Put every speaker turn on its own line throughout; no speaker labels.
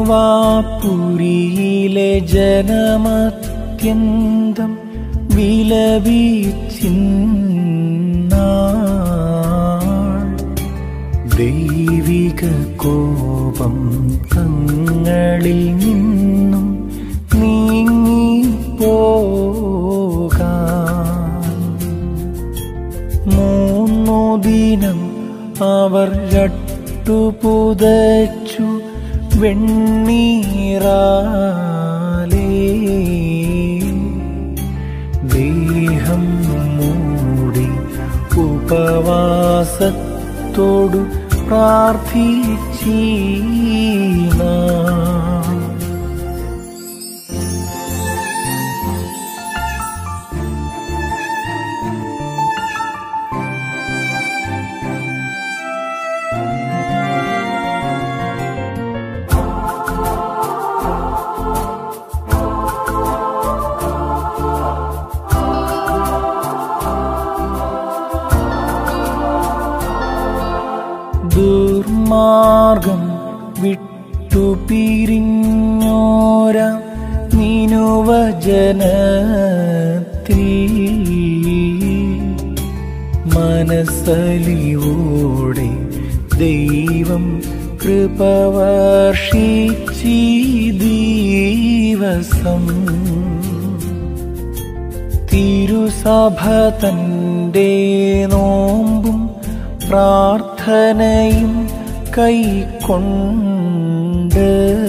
നിവാപുരിയിലെ ജനമത്യന്തം വിലപിച്ചിന്നാൾ ദൈവിക കോപം തങ്ങളിൽ നിന്നും നീങ്ങിപ്പോകാൻ മൂന്നു ദിനം അവർ രട്ടുപുതച്ചു വെണ്ണീറാലേ ദേഹം മൂടി ഉപവാസത്തോടു പ്രാർത്ഥിച്ചീന ദുർമാർഗം വിട്ടു പിരിഞ്ഞോര നിനുവജനത്തിൽ മനസ്സലിവോടെ ദൈവം കൃപവർഷിച്ചി ദിവസം തിരുസഭ തൻ്റെ നോമ്പും പ്രാർത്ഥനയും കൈക്കൊണ്ട്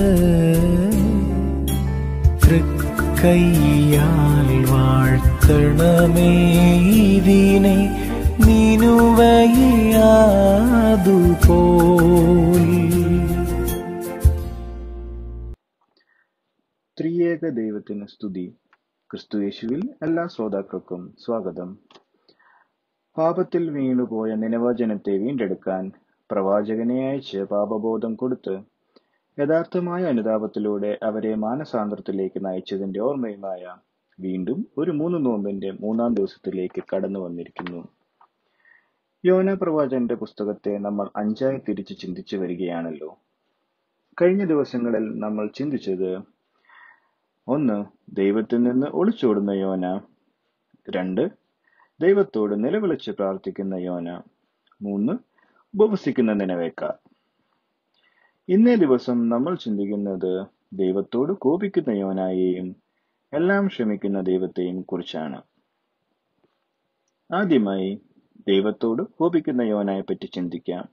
തൃക്കയ്യാൽ വാഴ്ത്തണമേ ഇതിനെ നിനുവയാതുപോൽ
ത്രിയേക ദൈവത്തിന് സ്തുതി ക്രിസ്തുയേശുവിൽ എല്ലാ ശ്രോതാക്കൾക്കും സ്വാഗതം പാപത്തിൽ വീണുപോയ നിനവചനത്തെ വീണ്ടെടുക്കാൻ പ്രവാചകനെ അയച്ച് പാപബോധം കൊടുത്ത് യഥാർത്ഥമായ അനുതാപത്തിലൂടെ അവരെ മാനസാന്തരത്തിലേക്ക് നയിച്ചതിന്റെ ഓർമ്മയുമായ വീണ്ടും ഒരു മൂന്ന് നോമ്പിന്റെ മൂന്നാം ദിവസത്തിലേക്ക് കടന്നു വന്നിരിക്കുന്നു യോന പ്രവാചകന്റെ പുസ്തകത്തെ നമ്മൾ അഞ്ചായി തിരിച്ച് ചിന്തിച്ചു വരികയാണല്ലോ കഴിഞ്ഞ ദിവസങ്ങളിൽ നമ്മൾ ചിന്തിച്ചത് ഒന്ന് ദൈവത്തിൽ നിന്ന് ഒളിച്ചോടുന്ന യോന രണ്ട് ദൈവത്തോട് നിലവിളിച്ച് പ്രാർത്ഥിക്കുന്ന യോന മൂന്ന് ഉപവസിക്കുന്ന നിലവേക്കാർ ഇന്നേ ദിവസം നമ്മൾ ചിന്തിക്കുന്നത് ദൈവത്തോട് കോപിക്കുന്ന യോനായെയും എല്ലാം ക്ഷമിക്കുന്ന ദൈവത്തെയും കുറിച്ചാണ് ആദ്യമായി ദൈവത്തോട് കോപിക്കുന്ന യോനായെ പറ്റി ചിന്തിക്കാം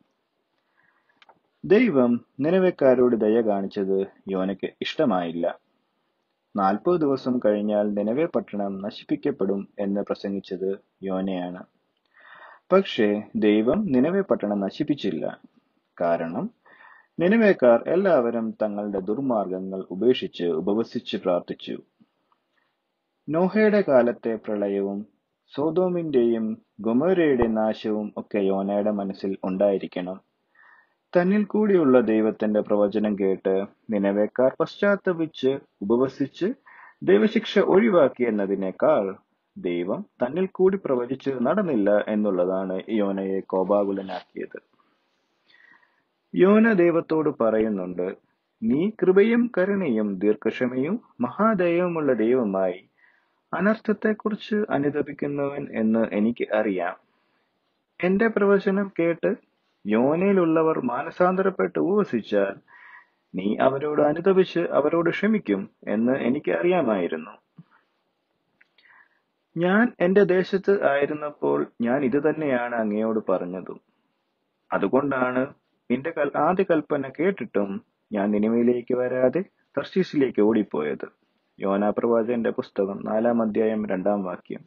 ദൈവം നിലവേക്കാരോട് ദയ കാണിച്ചത് യോനയ്ക്ക് ഇഷ്ടമായില്ല നാൽപ്പത് ദിവസം കഴിഞ്ഞാൽ നിലവെ പട്ടണം നശിപ്പിക്കപ്പെടും എന്ന് പ്രസംഗിച്ചത് യോനയാണ് പക്ഷേ ദൈവം നിലവെ പട്ടണം നശിപ്പിച്ചില്ല കാരണം നിലവേക്കാർ എല്ലാവരും തങ്ങളുടെ ദുർമാർഗങ്ങൾ ഉപേക്ഷിച്ച് ഉപവസിച്ച് പ്രാർത്ഥിച്ചു നോഹയുടെ കാലത്തെ പ്രളയവും സോതോമിന്റെയും ഗൊമോരയുടെ നാശവും ഒക്കെ യോനയുടെ മനസ്സിൽ ഉണ്ടായിരിക്കണം തന്നിൽ കൂടിയുള്ള ദൈവത്തിന്റെ പ്രവചനം കേട്ട് നിലവേക്കാർ പശ്ചാത്തപിച്ച് ഉപവസിച്ച് ദൈവശിക്ഷ ഒഴിവാക്കി എന്നതിനേക്കാൾ ദൈവം തന്നിൽ കൂടി പ്രവചിച്ച് നടന്നില്ല എന്നുള്ളതാണ് യോനയെ കോപാകുലനാക്കിയത് യോന ദൈവത്തോട് പറയുന്നുണ്ട് നീ കൃപയും കരുണയും ദീർഘക്ഷമയും മഹാദയവുമുള്ള ദൈവമായി അനർത്ഥത്തെക്കുറിച്ച് അനുതപിക്കുന്നവൻ എന്ന് എനിക്ക് അറിയാം എന്റെ പ്രവചനം കേട്ട് യോനയിലുള്ളവർ മാനസാന്തരപ്പെട്ട് ഉപവസിച്ചാൽ നീ അവരോട് അനുതപിച്ച് അവരോട് ക്ഷമിക്കും എന്ന് എനിക്ക് അറിയാമായിരുന്നു ഞാൻ എന്റെ ദേശത്ത് ആയിരുന്നപ്പോൾ ഞാൻ ഇത് തന്നെയാണ് അങ്ങയോട് പറഞ്ഞതും അതുകൊണ്ടാണ് നിന്റെ കൽ ആദ്യ കൽപ്പന കേട്ടിട്ടും ഞാൻ നിനിമയിലേക്ക് വരാതെ തർശീസിലേക്ക് ഓടിപ്പോയത് യോനാ പ്രവാചകന്റെ പുസ്തകം നാലാം അധ്യായം രണ്ടാം വാക്യം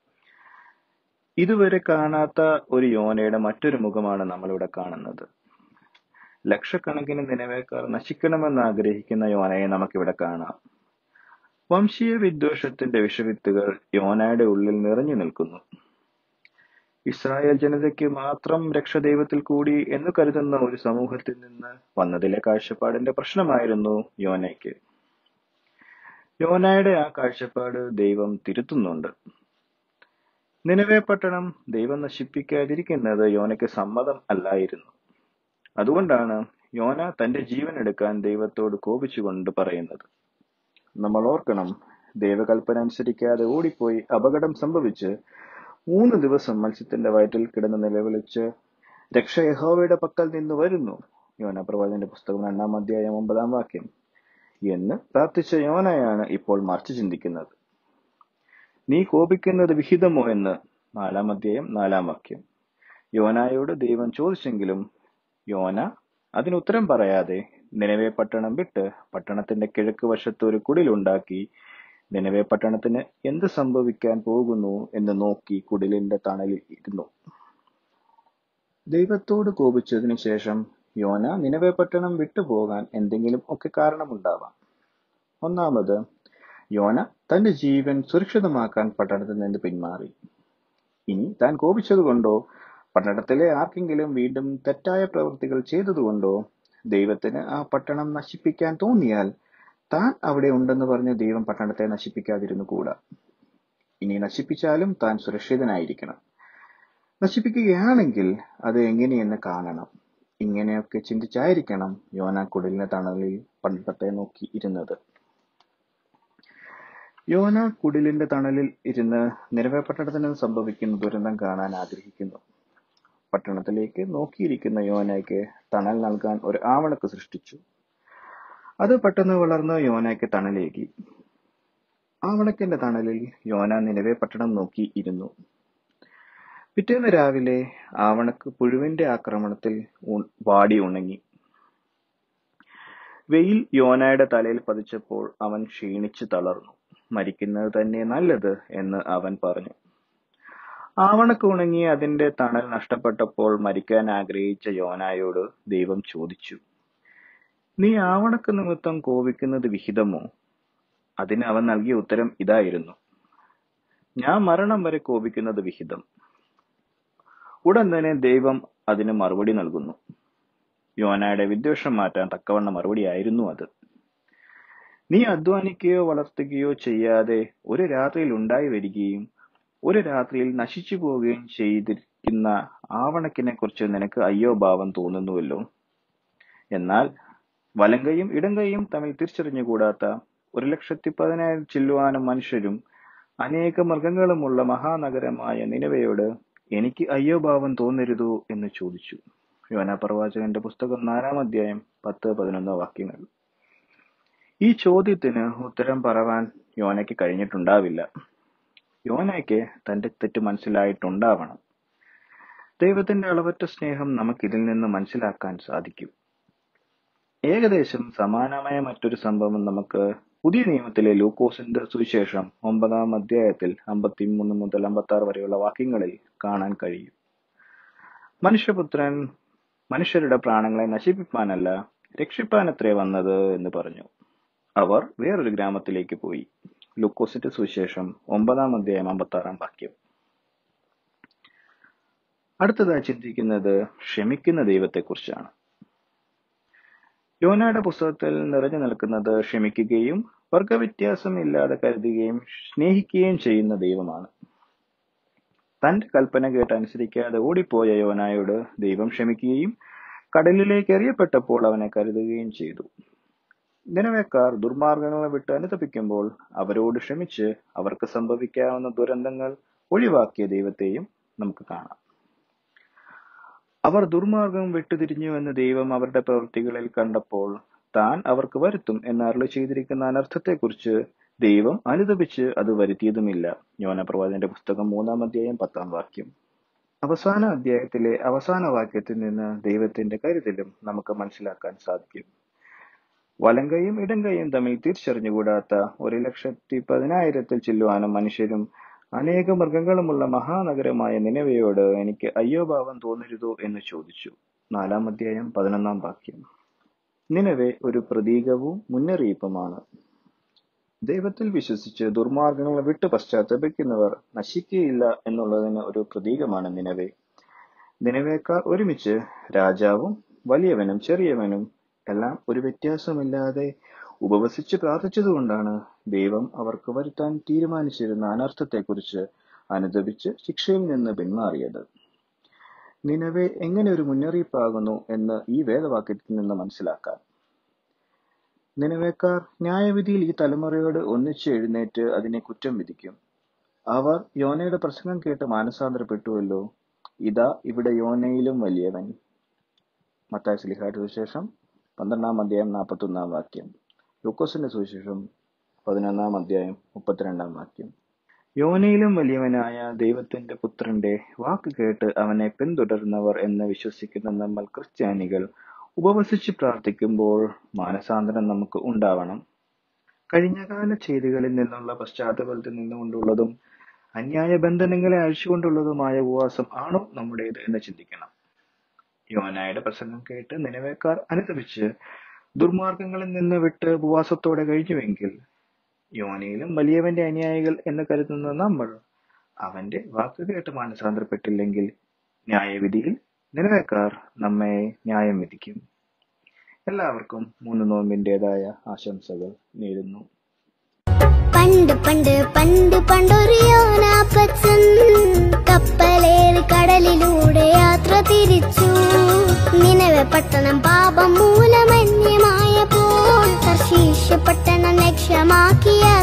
ഇതുവരെ കാണാത്ത ഒരു യോനയുടെ മറ്റൊരു മുഖമാണ് നമ്മളിവിടെ കാണുന്നത് ലക്ഷക്കണക്കിന് നിലവേക്കാർ നശിക്കണമെന്ന് ആഗ്രഹിക്കുന്ന യോനയെ നമുക്കിവിടെ കാണാം വംശീയ വിദ്വേഷത്തിന്റെ വിഷവിത്തുകൾ യോനയുടെ ഉള്ളിൽ നിറഞ്ഞു നിൽക്കുന്നു ഇസ്രായേൽ ജനതയ്ക്ക് മാത്രം രക്ഷ ദൈവത്തിൽ കൂടി എന്ന് കരുതുന്ന ഒരു സമൂഹത്തിൽ നിന്ന് വന്നതിലെ കാഴ്ചപ്പാടിന്റെ പ്രശ്നമായിരുന്നു യോനയ്ക്ക് യോനയുടെ ആ കാഴ്ചപ്പാട് ദൈവം തിരുത്തുന്നുണ്ട് നിലവേ പട്ടണം ദൈവം നശിപ്പിക്കാതിരിക്കുന്നത് യോനയ്ക്ക് സമ്മതം അല്ലായിരുന്നു അതുകൊണ്ടാണ് യോന തന്റെ ജീവൻ എടുക്കാൻ ദൈവത്തോട് കോപിച്ചുകൊണ്ട് പറയുന്നത് നമ്മൾ ഓർക്കണം ദൈവകൽപ്പന അനുസരിക്കാതെ ഓടിപ്പോയി അപകടം സംഭവിച്ച് മൂന്ന് ദിവസം മത്സ്യത്തിന്റെ വയറ്റിൽ കിടന്ന് നിലവിളിച്ച് രക്ഷ യഹോവയുടെ പക്കൽ നിന്ന് വരുന്നു യോന പ്രവാചകന്റെ പുസ്തകം രണ്ടാം അധ്യായം ഒമ്പതാം വാക്യം എന്ന് പ്രാർത്ഥിച്ച യോനയാണ് ഇപ്പോൾ മറിച്ച് ചിന്തിക്കുന്നത് നീ കോപിക്കുന്നത് വിഹിതമോ എന്ന് നാലാം അധ്യായം നാലാം വാക്യം യോനായോട് ദൈവം ചോദിച്ചെങ്കിലും യോന അതിന് ഉത്തരം പറയാതെ നിലവെ പട്ടണം വിട്ട് പട്ടണത്തിന്റെ കിഴക്ക് വശത്ത് ഒരു കുടിലുണ്ടാക്കി നിലവെ പട്ടണത്തിന് എന്ത് സംഭവിക്കാൻ പോകുന്നു എന്ന് നോക്കി കുടിലിന്റെ തണലിൽ ഇരുന്നു ദൈവത്തോട് കോപിച്ചതിനു ശേഷം യോന നിലവെ പട്ടണം വിട്ടുപോകാൻ എന്തെങ്കിലും ഒക്കെ കാരണമുണ്ടാവാം ഒന്നാമത് യോന തന്റെ ജീവൻ സുരക്ഷിതമാക്കാൻ പട്ടണത്തിൽ നിന്ന് പിന്മാറി ഇനി താൻ കോപിച്ചതുകൊണ്ടോ പട്ടണത്തിലെ ആർക്കെങ്കിലും വീണ്ടും തെറ്റായ പ്രവൃത്തികൾ ചെയ്തതുകൊണ്ടോ ദൈവത്തിന് ആ പട്ടണം നശിപ്പിക്കാൻ തോന്നിയാൽ താൻ അവിടെ ഉണ്ടെന്ന് പറഞ്ഞ് ദൈവം പട്ടണത്തെ നശിപ്പിക്കാതിരുന്നു കൂടാ ഇനി നശിപ്പിച്ചാലും താൻ സുരക്ഷിതനായിരിക്കണം നശിപ്പിക്കുകയാണെങ്കിൽ അത് എങ്ങനെയെന്ന് കാണണം ഇങ്ങനെയൊക്കെ ചിന്തിച്ചായിരിക്കണം യോന കുടിലിന്റെ തണലിൽ പണ്ടത്തെ നോക്കി ഇരുന്നത് യോന കുടിലിന്റെ തണലിൽ ഇരുന്ന് നിലവേ പട്ടണത്തിന് സംഭവിക്കുന്ന ദുരന്തം കാണാൻ ആഗ്രഹിക്കുന്നു പട്ടണത്തിലേക്ക് നോക്കിയിരിക്കുന്ന യോനയ്ക്ക് തണൽ നൽകാൻ ഒരു ആവണക്ക് സൃഷ്ടിച്ചു അത് പെട്ടെന്ന് വളർന്ന് യോനയ്ക്ക് തണലേകി ആവണക്കിന്റെ തണലിൽ യോന നിലവേ പട്ടണം നോക്കി ഇരുന്നു പിറ്റേന്ന് രാവിലെ ആവണക്ക് പുഴുവിന്റെ ആക്രമണത്തിൽ ഉ- വാടി ഉണങ്ങി വെയിൽ യോനയുടെ തലയിൽ പതിച്ചപ്പോൾ അവൻ ക്ഷീണിച്ചു തളർന്നു മരിക്കുന്നത് തന്നെ നല്ലത് എന്ന് അവൻ പറഞ്ഞു ആവണക്ക് ഉണങ്ങി അതിന്റെ തണൽ നഷ്ടപ്പെട്ടപ്പോൾ മരിക്കാൻ ആഗ്രഹിച്ച യോനായോട് ദൈവം ചോദിച്ചു നീ ആവണക്ക് നിമിത്തം കോപിക്കുന്നത് വിഹിതമോ അതിന് അവൻ നൽകിയ ഉത്തരം ഇതായിരുന്നു ഞാൻ മരണം വരെ കോപിക്കുന്നത് വിഹിതം ഉടൻ തന്നെ ദൈവം അതിന് മറുപടി നൽകുന്നു യോനയുടെ വിദ്വേഷം മാറ്റാൻ തക്കവണ്ണ മറുപടിയായിരുന്നു അത് നീ അധ്വാനിക്കുകയോ വളർത്തുകയോ ചെയ്യാതെ ഒരു രാത്രിയിൽ ഉണ്ടായി വരികയും ഒരു രാത്രിയിൽ നശിച്ചു പോവുകയും ചെയ്തിരിക്കുന്ന ആവണക്കിനെ കുറിച്ച് നിനക്ക് അയ്യോ ഭാവം തോന്നുന്നുവല്ലോ എന്നാൽ വലങ്കയും ഇടങ്കയും തമ്മിൽ തിരിച്ചറിഞ്ഞുകൂടാത്ത ഒരു ലക്ഷത്തി പതിനായിരം ചില്ലുവാനും മനുഷ്യരും അനേക മൃഗങ്ങളുമുള്ള മഹാനഗരമായ നിലവയോട് എനിക്ക് അയ്യോ ഭാവം തോന്നരുതോ എന്ന് ചോദിച്ചു യോന പ്രവാചകന്റെ പുസ്തകം നാലാം അധ്യായം പത്ത് പതിനൊന്ന് വാക്യങ്ങൾ ഈ ചോദ്യത്തിന് ഉത്തരം പറവാൻ യോനയ്ക്ക് കഴിഞ്ഞിട്ടുണ്ടാവില്ല യോനയ്ക്ക് തന്റെ തെറ്റ് മനസ്സിലായിട്ടുണ്ടാവണം ദൈവത്തിന്റെ അളവറ്റ സ്നേഹം നമുക്ക് ഇതിൽ നിന്ന് മനസ്സിലാക്കാൻ സാധിക്കും ഏകദേശം സമാനമായ മറ്റൊരു സംഭവം നമുക്ക് പുതിയ നിയമത്തിലെ ലൂക്കോസിന്റെ സുവിശേഷം ഒമ്പതാം അധ്യായത്തിൽ അമ്പത്തിമൂന്ന് മുതൽ അമ്പത്തി ആറ് വരെയുള്ള വാക്യങ്ങളിൽ കാണാൻ കഴിയും മനുഷ്യപുത്രൻ മനുഷ്യരുടെ പ്രാണങ്ങളെ നശിപ്പിപ്പാനല്ല രക്ഷിപ്പാനത്രേ വന്നത് എന്ന് പറഞ്ഞു അവർ വേറൊരു ഗ്രാമത്തിലേക്ക് പോയി ലൂക്കോസിന്റെ സുവിശേഷം ഒമ്പതാം അധ്യായം അമ്പത്തി ആറാം വാക്യം അടുത്തതായി ചിന്തിക്കുന്നത് ക്ഷമിക്കുന്ന ദൈവത്തെക്കുറിച്ചാണ് യോനയുടെ പുസ്തകത്തിൽ നിറഞ്ഞു നിൽക്കുന്നത് ക്ഷമിക്കുകയും വർഗവ്യത്യാസം ഇല്ലാതെ കരുതുകയും സ്നേഹിക്കുകയും ചെയ്യുന്ന ദൈവമാണ് തന്റെ കൽപ്പന കേട്ട് അനുസരിക്കാതെ ഓടിപ്പോയ യോനായോട് ദൈവം ക്ഷമിക്കുകയും കടലിലേക്ക് എറിയപ്പെട്ടപ്പോൾ അവനെ കരുതുകയും ചെയ്തു നിലവേക്കാർ ദുർമാർഗങ്ങളെ വിട്ട് അനുതപിക്കുമ്പോൾ അവരോട് ക്ഷമിച്ച് അവർക്ക് സംഭവിക്കാവുന്ന ദുരന്തങ്ങൾ ഒഴിവാക്കിയ ദൈവത്തെയും നമുക്ക് കാണാം അവർ ദുർമാർഗം വിട്ടുതിരിഞ്ഞു എന്ന് ദൈവം അവരുടെ പ്രവൃത്തികളിൽ കണ്ടപ്പോൾ താൻ അവർക്ക് വരുത്തും എന്ന് അരുളി ചെയ്തിരിക്കുന്ന അനർത്ഥത്തെക്കുറിച്ച് ദൈവം അനുദപിച്ച് അത് വരുത്തിയതുമില്ല യോന പ്രവാചന്റെ പുസ്തകം മൂന്നാം അധ്യായം പത്താം വാക്യം അവസാന അധ്യായത്തിലെ അവസാന വാക്യത്തിൽ നിന്ന് ദൈവത്തിന്റെ കരുതലും നമുക്ക് മനസ്സിലാക്കാൻ സാധിക്കും വലങ്കയും ഇടങ്കയും തമ്മിൽ തിരിച്ചറിഞ്ഞുകൂടാത്ത ഒരു ലക്ഷത്തി പതിനായിരത്തിൽ ചെല്ലുവാനും മനുഷ്യരും അനേക മൃഗങ്ങളുമുള്ള മഹാനഗരമായ നിലവയോട് എനിക്ക് അയ്യോ ഭാവം തോന്നരുതോ എന്ന് ചോദിച്ചു നാലാം അധ്യായം പതിനൊന്നാം വാക്യം നിലവെ ഒരു പ്രതീകവും മുന്നറിയിപ്പുമാണ് ദൈവത്തിൽ വിശ്വസിച്ച് ദുർമാർഗങ്ങൾ വിട്ട് പശ്ചാത്തപിക്കുന്നവർ നശിക്കുകയില്ല എന്നുള്ളതിന് ഒരു പ്രതീകമാണ് നിലവെ നിലവേക്കാർ ഒരുമിച്ച് രാജാവും വലിയവനും ചെറിയവനും എല്ലാം ഒരു വ്യത്യാസമില്ലാതെ ഉപവസിച്ച് പ്രാർത്ഥിച്ചതുകൊണ്ടാണ് ദൈവം അവർക്ക് വരുത്താൻ തീരുമാനിച്ചിരുന്ന അനർത്ഥത്തെക്കുറിച്ച് അനുദപിച്ച് ശിക്ഷയിൽ നിന്ന് പിന്മാറിയത് നിലവെ എങ്ങനെ ഒരു മുന്നറിയിപ്പാകുന്നു എന്ന് ഈ വേദവാക്യത്തിൽ നിന്ന് മനസ്സിലാക്കാം നിലവേക്കാർ ന്യായവിധിയിൽ ഈ തലമുറയോട് ഒന്നിച്ച് എഴുന്നേറ്റ് അതിനെ കുറ്റം വിധിക്കും അവർ യോനയുടെ പ്രസംഗം കേട്ട് മാനസാന്തരപ്പെട്ടുവല്ലോ ഇതാ ഇവിടെ യോനയിലും വലിയവൻ മത്തായ സ്ലിഹായുടെ സുവിശേഷം പന്ത്രണ്ടാം അധ്യായം നാൽപ്പത്തൊന്നാം വാക്യം ലൂക്കോസിന്റെ സുവിശേഷം പതിനൊന്നാം അധ്യായം മുപ്പത്തിരണ്ടാം വാക്യം യോനയിലും വലിയവനായ ദൈവത്തിന്റെ പുത്രന്റെ വാക്ക് കേട്ട് അവനെ പിന്തുടരുന്നവർ എന്ന് വിശ്വസിക്കുന്ന നമ്മൾ ക്രിസ്ത്യാനികൾ ഉപവസിച്ച് പ്രാർത്ഥിക്കുമ്പോൾ മാനസാന്തരം നമുക്ക് ഉണ്ടാവണം കഴിഞ്ഞകാല ചെയ്തികളിൽ നിന്നുള്ള പശ്ചാത്തലത്തിൽ നിന്നുകൊണ്ടുള്ളതും അന്യായ ബന്ധനങ്ങളെ അഴിച്ചുകൊണ്ടുള്ളതുമായ ഉപവാസം ആണോ നമ്മുടേത് എന്ന് ചിന്തിക്കണം യോനായുടെ പ്രസംഗം കേട്ട് നിലവേക്കാർ അനുസരിച്ച് ദുർമാർഗങ്ങളിൽ നിന്ന് വിട്ട് ഉപവാസത്തോടെ കഴിഞ്ഞുവെങ്കിൽ യോനയിലും വലിയവന്റെ അനുയായികൾ എന്ന് കരുതുന്ന നമ്മൾ അവന്റെ വാക്ക് കേട്ട് മാനസാന്തരപ്പെട്ടില്ലെങ്കിൽ ന്യായവിധിയിൽ നിലവേക്കാർ നമ്മെ ന്യായം വിധിക്കും എല്ലാവർക്കും മൂന്ന് നോമ്പിൻ്റെതായ ആശംസകൾ നേരുന്നു
പണ്ട് പണ്ട് പണ്ട് പണ്ടൊരു യോനാപ്പച്ചൻ കപ്പലേറി കടലിലൂടെ യാത്ര തിരിച്ചു നിലവെ പട്ടണം പാപം മൂലമന്യമായപ്പോൾ തർശീശ പട്ടണം ലക്ഷ്യമാക്കിയ